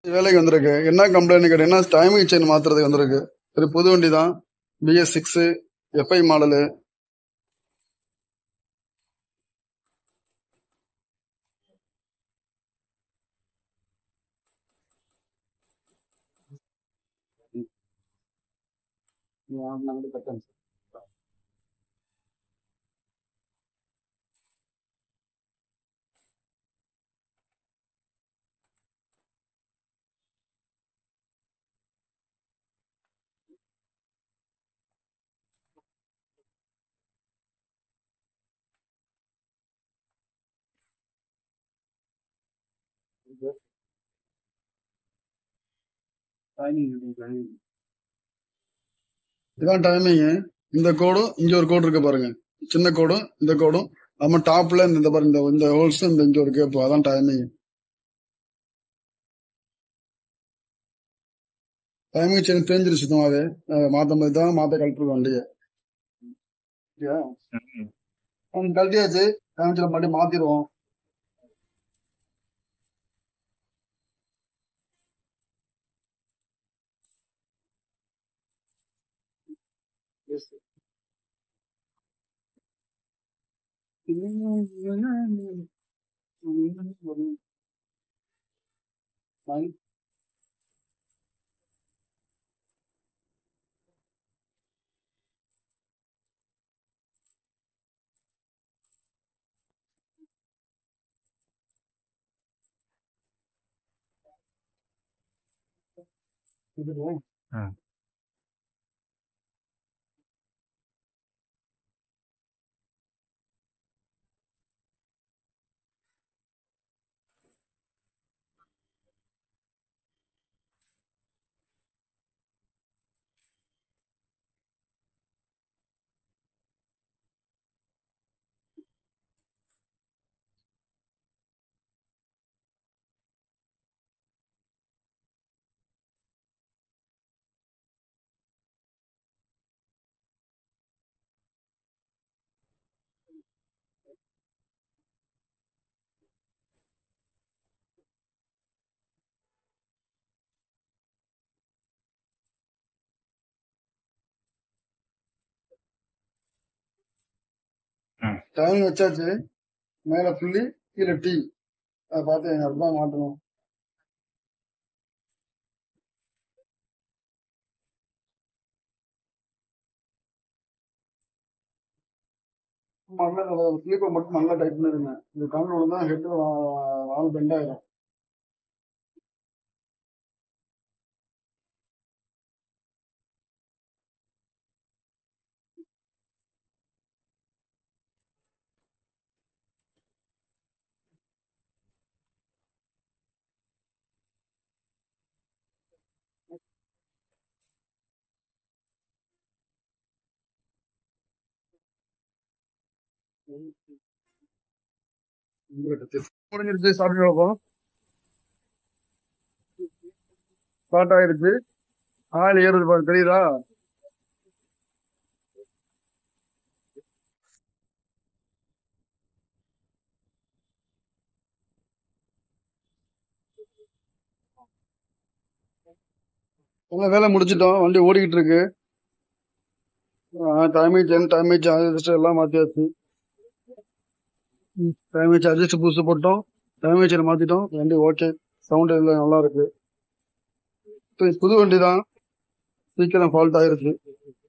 வேலைக்கு வந்திருக்கு என்ன கம்ப்ளைண்ட் கேட்டு என்ன டைமிங் செயின் மாத்துறதுக்கு வந்திருக்கு இது புது வண்டி தான் பிஎஸ் சிக்ஸ் எஃப்ஐ மாடலு இதான் டைமிங் இந்த கோடும் இங்க ஒரு கோடு இருக்கு பாருங்க சின்ன கோடும் இந்த கோடும் நம்ம டாப்ல இந்த பாருங்க இந்த இந்த ஹோல்ஸ் இந்த இங்க ஒரு கேப் அதான் டைமிங் டைமிங் செயின் தெரிஞ்சிருச்சு சுத்தமாவே அஹ் மாத்த மாதிரி தான் மாத்த கழட்டுருக்கோம் வண்டியை சரியா? அவங்க கழட்டியாச்சு டைமிங் செயின் மறுபடியும் மாத்திடுவோம் டைமிங் வச்சாச்சு மேல புள்ளி கீழே டீ அதை பார்த்து எங்க அதுதான் மாட்டணும் ஸ்லீப்பர் மட்டும் நல்லா டைட் பண்ணிருங்க இந்த கவுண்ட் தான் ஹெட் நாலு பெண்ட் ஆயிரும் முடிஞ்சிருச்சு சாப்பிட்டு வைப்போம் ஸ்டார்ட் ஆயிருச்சு ஆயில் ஏறுது பாரு தெரியுதா எல்லாம் வேலை முடிச்சிட்டோம் வண்டி ஓடிக்கிட்டு இருக்கு டைமேஜ் டைமேஜ் அட்ஜஸ்ட் எல்லாம் மாத்தியாச்சு டைமேஜ் அட்ஜஸ்ட் புதுசு போட்டோம் டைமேஜ் மாத்திட்டோம் வண்டி ஓகே சவுண்ட் எல்லாம் நல்லா இருக்கு இப்ப புது வண்டி தான் சீக்கிரம் ஃபால்ட் ஆயிருச்சு